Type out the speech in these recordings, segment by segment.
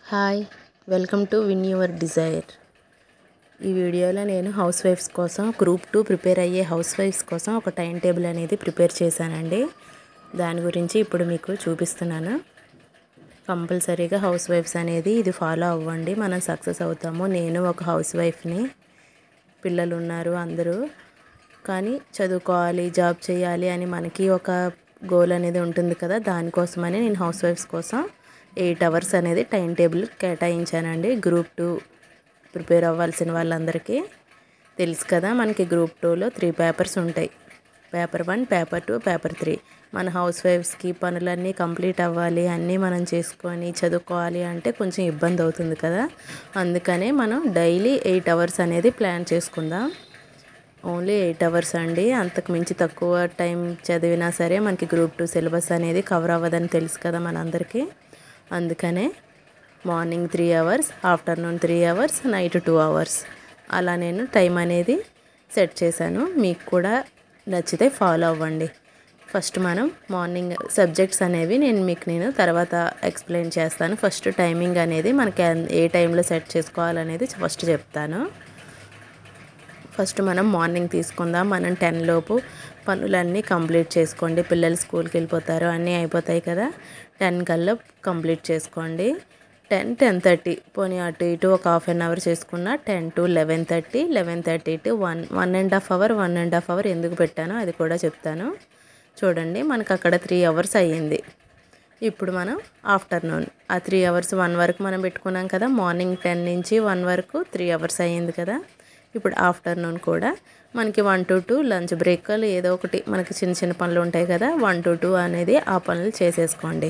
hi welcome to win your desire ఈ వీడియోలో నేను హౌస్ వైఫ్స్ కోసం గ్రూప్ టూ ప్రిపేర్ అయ్యే హౌస్ వైఫ్స్ కోసం ఒక టైం టేబుల్ అనేది ప్రిపేర్ చేశానండి దాని గురించి ఇప్పుడు మీకు చూపిస్తున్నాను కంపల్సరీగా హౌస్ వైఫ్స్ అనేది ఇది ఫాలో అవ్వండి మనం సక్సెస్ అవుతాము నేను ఒక హౌస్ వైఫ్ని పిల్లలు ఉన్నారు అందరూ కానీ చదువుకోవాలి జాబ్ చేయాలి అని మనకి ఒక గోల్ అనేది ఉంటుంది కదా దానికోసమని నేను హౌస్ వైఫ్స్ కోసం ఎయిట్ అవర్స్ అనేది టైం టేబుల్ కేటాయించానండి గ్రూప్ టూ ప్రిపేర్ అవ్వాల్సిన వాళ్ళందరికీ తెలుసు కదా మనకి గ్రూప్ టూలో త్రీ పేపర్స్ ఉంటాయి paper one paper two paper three మన హౌస్ వైఫ్స్కి పనులన్నీ కంప్లీట్ అవ్వాలి అన్నీ మనం చేసుకొని చదువుకోవాలి అంటే కొంచెం ఇబ్బంది అవుతుంది కదా అందుకనే మనం డైలీ ఎయిట్ అవర్స్ అనేది ప్లాన్ చేసుకుందాం ఓన్లీ ఎయిట్ అవర్స్ అండి అంతకు మించి తక్కువ టైం చదివినా సరే మనకి గ్రూప్ టూ సిలబస్ అనేది కవర్ అవ్వదని తెలుసు కదా మనందరికీ అందుకనే morning three hours afternoon three hours night two hours అలా నేను టైం అనేది సెట్ చేశాను మీకు కూడా నచ్చితే ఫాలో అవ్వండి ఫస్ట్ మనం మార్నింగ్ సబ్జెక్ట్స్ అనేవి నేను మీకు నేను తర్వాత ఎక్స్ప్లెయిన్ చేస్తాను ఫస్ట్ టైమింగ్ అనేది మనకి ఏ టైంలో సెట్ చేసుకోవాలనేది ఫస్ట్ చెప్తాను ఫస్ట్ మనం మార్నింగ్ తీసుకుందాం మనం టెన్ లోపు పనులన్నీ కంప్లీట్ చేసుకోండి పిల్లలు స్కూల్కి వెళ్ళిపోతారు అన్నీ అయిపోతాయి కదా టెన్ కల్లా కంప్లీట్ చేసుకోండి టెన్ టెన్ థర్టీ పోనీ అటు ఇటు ఒక హాఫ్ అన్ అవర్ చేసుకున్న ten to eleven thirty eleven thirty to one one and half hour one and half hour ఎందుకు పెట్టానో అది కూడా చెప్తాను చూడండి మనకు అక్కడ త్రీ అవర్స్ అయ్యింది ఇప్పుడు మనం ఆఫ్టర్నూన్ ఆ త్రీ అవర్స్ వన్ వరకు మనం పెట్టుకున్నాం కదా మార్నింగ్ టెన్ నుంచి వన్ వరకు త్రీ అవర్స్ అయ్యింది కదా ఇప్పుడు ఆఫ్టర్నూన్ కూడా మనకి వన్ టు టూ లంచ్ బ్రేక్లు ఏదో ఒకటి మనకి చిన్న చిన్న పనులు ఉంటాయి కదా వన్ టు టూ అనేది ఆ పనులు చేసేసుకోండి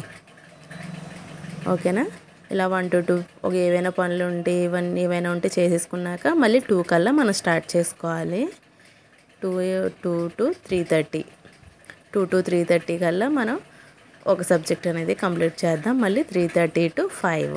ఓకేనా ఇలా వన్ టు టూ ఒక ఏవైనా పనులు ఉంటే ఇవన్నీ ఏవైనా ఉంటే చేసేసుకున్నాక మళ్ళీ టూ కల్లా మనం స్టార్ట్ చేసుకోవాలి two two to three thirty two to three thirty కల్లా మనం ఒక సబ్జెక్ట్ అనేది కంప్లీట్ చేద్దాం మళ్ళీ three thirty to five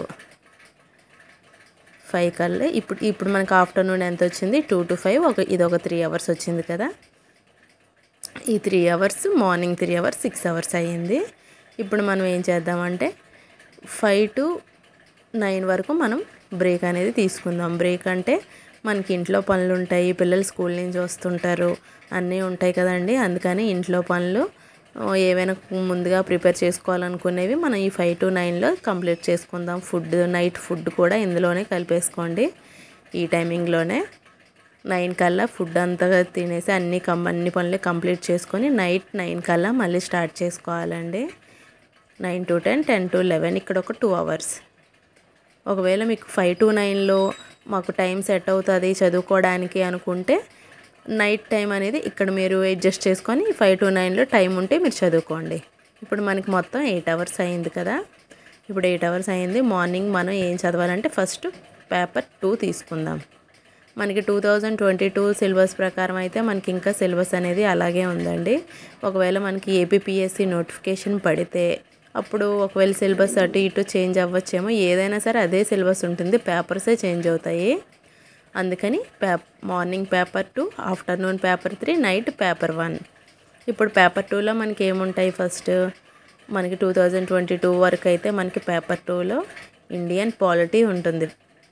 five కల్లా ఇప్పుడు ఇప్పుడు మనకు ఆఫ్టర్నూన్ ఎంత వచ్చింది టూ టు ఫైవ్ ఒక ఇది ఒక త్రీ అవర్స్ వచ్చింది కదా ఈ three hours morning three hours six hours అయ్యింది ఇప్పుడు మనం ఏం చేద్దామంటే ఫైవ్ టు నైన్ వరకు మనం బ్రేక్ అనేది తీసుకుందాం బ్రేక్ అంటే మనకి ఇంట్లో పనులు ఉంటాయి పిల్లలు స్కూల్ నుంచి వస్తుంటారు అన్నీ ఉంటాయి కదండి అందుకని ఇంట్లో పనులు ఏవైనా ముందుగా ప్రిపేర్ చేసుకోవాలనుకునేవి మనం ఈ ఫైవ్ టు నైన్లో కంప్లీట్ చేసుకుందాం ఫుడ్ నైట్ ఫుడ్ కూడా ఇందులోనే కలిపేసుకోండి ఈ టైమింగ్లోనే నైన్ కల్లా ఫుడ్ అంతా తినేసి అన్ని కం అన్ని పనులు కంప్లీట్ చేసుకొని నైట్ నైన్ కల్లా మళ్ళీ స్టార్ట్ చేసుకోవాలండి nine to ten ten to eleven ఇక్కడ ఒక టూ అవర్స్ ఒకవేళ మీకు ఫైవ్ టు నైన్లో మాకు టైం సెట్ అవుతుంది చదువుకోవడానికి అనుకుంటే నైట్ టైం అనేది ఇక్కడ మీరు అడ్జస్ట్ చేసుకొని ఫైవ్ టు నైన్లో టైం ఉంటే మీరు చదువుకోండి ఇప్పుడు మనకి మొత్తం ఎయిట్ అవర్స్ అయింది కదా ఇప్పుడు ఎయిట్ అవర్స్ అయింది మార్నింగ్ మనం ఏం చదవాలంటే ఫస్ట్ పేపర్ టూ తీసుకుందాం మనకి two thousand twenty two syllabus ప్రకారం అయితే మనకి ఇంకా సిలబస్ అనేది అలాగే ఉందండి ఒకవేళ మనకి ఏపీపీఎస్సి నోటిఫికేషన్ పడితే అప్పుడు ఒకవేళ సిలబస్ అటు ఇటు చేంజ్ అవ్వచ్చేమో ఏదైనా సరే అదే సిలబస్ ఉంటుంది పేపర్సే చేంజ్ అవుతాయి అందుకని పే morning paper two afternoon paper three night paper one ఇప్పుడు పేపర్ టూలో మనకి ఏముంటాయి ఫస్ట్ మనకి టూ థౌజండ్ ట్వంటీ టూ వరకు అయితే మనకి పేపర్ టూలో ఇండియన్ పాలిటీ ఉంటుంది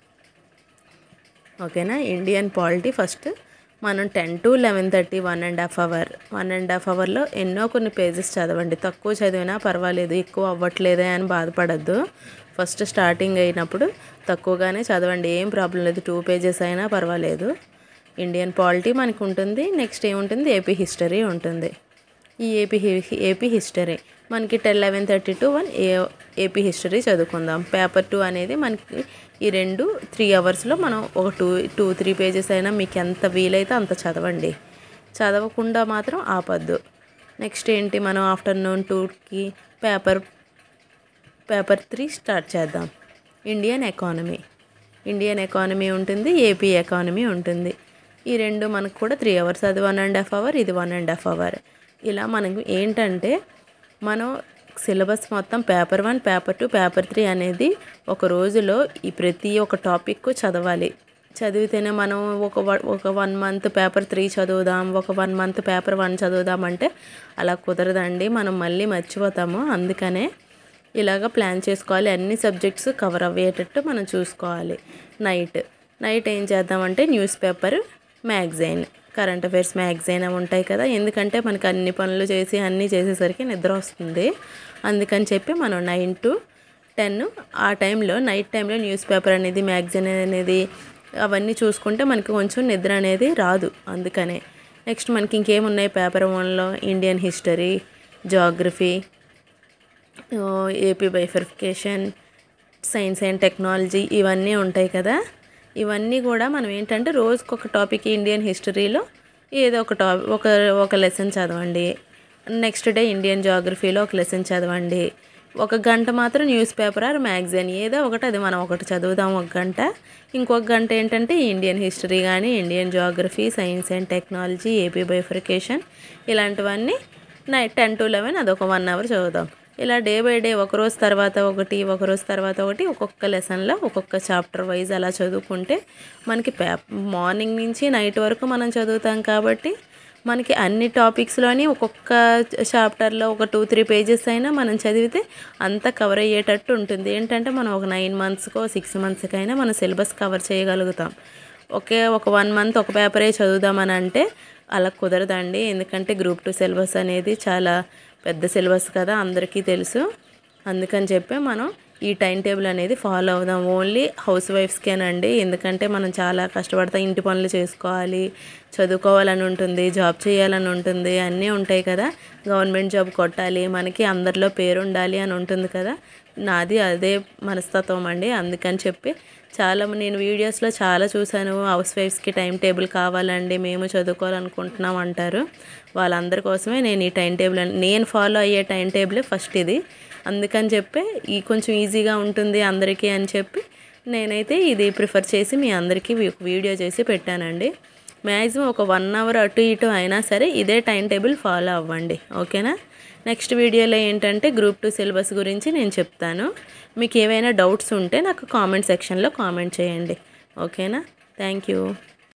ఓకేనా ఇండియన్ పాలిటీ ఫస్ట్ మనం ten to eleven thirty one and half hour one and half అవర్లో ఎన్నో కొన్ని పేజెస్ చదవండి తక్కువ చదివినా పర్వాలేదు ఎక్కువ అవ్వట్లేదే అని బాధపడద్దు ఫస్ట్ స్టార్టింగ్ అయినప్పుడు తక్కువగానే చదవండి ఏం ప్రాబ్లం లేదు టూ పేజెస్ అయినా పర్వాలేదు ఇండియన్ పాలిటీ మనకు ఉంటుంది నెక్స్ట్ ఏముంటుంది ఏపీ హిస్టరీ ఉంటుంది ఈ ఏపీ ఏపీ హిస్టరీ మనకి ten eleven thirty to one A AP history చదువుకుందాం పేపర్ టూ అనేది మనకి ఈ రెండు త్రీ అవర్స్లో మనం ఒక టూ టూ త్రీ పేజెస్ అయినా మీకు ఎంత వీలైతే అంత చదవండి చదవకుండా మాత్రం ఆపద్దు నెక్స్ట్ ఏంటి మనం ఆఫ్టర్నూన్ టూకి పేపర్ పేపర్ త్రీ స్టార్ట్ చేద్దాం ఇండియన్ ఎకానమీ ఇండియన్ ఎకానమీ ఉంటుంది ఏపీ ఎకానమీ ఉంటుంది ఈ రెండు మనకు కూడా త్రీ అవర్స్ అది వన్ అండ్ హాఫ్ అవర్ ఇది వన్ అండ్ హాఫ్ అవర్ ఇలా మనకు ఏంటంటే మనం సిలబస్ మొత్తం paper one paper two paper three అనేది ఒక రోజులో ఈ ప్రతి ఒక్క టాపిక్ చదవాలి చదివితేనే మనం ఒక ఒక వన్ మంత్ పేపర్ త్రీ చదువుదాం ఒక వన్ మంత్ పేపర్ వన్ చదువుదాం అంటే అలా కుదరదండి మనం మళ్ళీ మర్చిపోతాము అందుకనే ఇలాగ ప్లాన్ చేసుకోవాలి అన్ని సబ్జెక్ట్స్ కవర్ అయ్యేటట్టు మనం చూసుకోవాలి నైట్ నైట్ ఏం చేద్దామంటే newspaper magazine current affairs magazine అవి ఉంటాయి కదా ఎందుకంటే మనకి అన్ని పనులు చేసి అన్నీ చేసేసరికి నిద్ర వస్తుంది అందుకని చెప్పి మనం నైన్ టు టెన్ ఆ టైంలో నైట్ టైంలో న్యూస్ పేపర్ అనేది మ్యాగజైన్ అనేది అవన్నీ చూసుకుంటే మనకి కొంచెం నిద్ర అనేది రాదు అందుకనే నెక్స్ట్ మనకి ఇంకేమున్నాయి పేపర్ వన్లో Indian history geography AP bifurcation science and technology ఇవన్నీ ఉంటాయి కదా ఇవన్నీ కూడా మనం ఏంటంటే రోజుకొక టాపిక్ ఇండియన్ హిస్టరీలో ఏదో ఒక టాపిక్ ఒక ఒక లెసన్ చదవండి నెక్స్ట్ డే ఇండియన్ జాగ్రఫీలో ఒక లెసన్ చదవండి ఒక గంట మాత్రం న్యూస్ పేపర్ ఆర్ మ్యాగజైన్ ఏదో ఒకటి అది మనం ఒకటి చదువుదాం ఒక గంట ఇంకొక గంట ఏంటంటే ఇండియన్ హిస్టరీ కానీ Indian geography science and technology AP bifurcation ఇలాంటివన్నీ నైట్ టెన్ టు లెవెన్ అదొక వన్ అవర్ చదువుదాం ఇలా డే బై డే ఒక రోజు తర్వాత ఒకటి ఒక రోజు తర్వాత ఒకటి ఒక్కొక్క లెసన్లో ఒక్కొక్క చాప్టర్ వైజ్ అలా చదువుకుంటే మనకి పే మార్నింగ్ నుంచి నైట్ వరకు మనం చదువుతాం కాబట్టి మనకి అన్ని టాపిక్స్లోని ఒక్కొక్క చాప్టర్లో ఒక టూ త్రీ పేజెస్ అయినా మనం చదివితే అంతా కవర్ అయ్యేటట్టు ఉంటుంది ఏంటంటే మనం ఒక నైన్ మంత్స్కో సిక్స్ మంత్స్కి అయినా మన సిలబస్ కవర్ చేయగలుగుతాం ఒకే ఒక వన్ మంత్ ఒక పేపరే చదువుదామని అంటే అలా కుదరదండి ఎందుకంటే గ్రూప్ టూ సిలబస్ అనేది చాలా పెద్ద సిలబస్ కదా అందరికీ తెలుసు అందుకని చెప్పి మనం ఈ టైం టేబుల్ అనేది ఫాలో అవుదాం ఓన్లీ హౌస్ వైఫ్స్కేనండి ఎందుకంటే మనం చాలా కష్టపడతాం ఇంటి పనులు చేసుకోవాలి చదువుకోవాలని ఉంటుంది జాబ్ చేయాలని ఉంటుంది అన్నీ ఉంటాయి కదా గవర్నమెంట్ జాబ్ కొట్టాలి మనకి అందరిలో పేరు ఉండాలి అని ఉంటుంది కదా నాది అదే మనస్తత్వం అండి అందుకని చెప్పి చాలా నేను వీడియోస్లో చాలా చూశాను హౌస్ వైఫ్స్కి టైం టేబుల్ కావాలండి మేము చదువుకోవాలనుకుంటున్నాం అంటారు వాళ్ళందరి కోసమే నేను ఈ టైం టేబుల్ నేను ఫాలో అయ్యే టైం టేబులే ఫస్ట్ ఇది అందుకని చెప్పి ఈ కొంచెం ఈజీగా ఉంటుంది అందరికీ అని చెప్పి నేనైతే ఇది ప్రిఫర్ చేసి మీ అందరికీ వీడియో చేసి పెట్టానండి మ్యాక్సిమం ఒక వన్ అవర్ అటు ఇటు అయినా సరే ఇదే టైం టేబుల్ ఫాలో అవ్వండి ఓకేనా నెక్స్ట్ వీడియోలో ఏంటంటే గ్రూప్ టూ సిలబస్ గురించి నేను చెప్తాను మీకు ఏవైనా డౌట్స్ ఉంటే నాకు కామెంట్ సెక్షన్లో కామెంట్ చేయండి ఓకేనా థ్యాంక్ యూ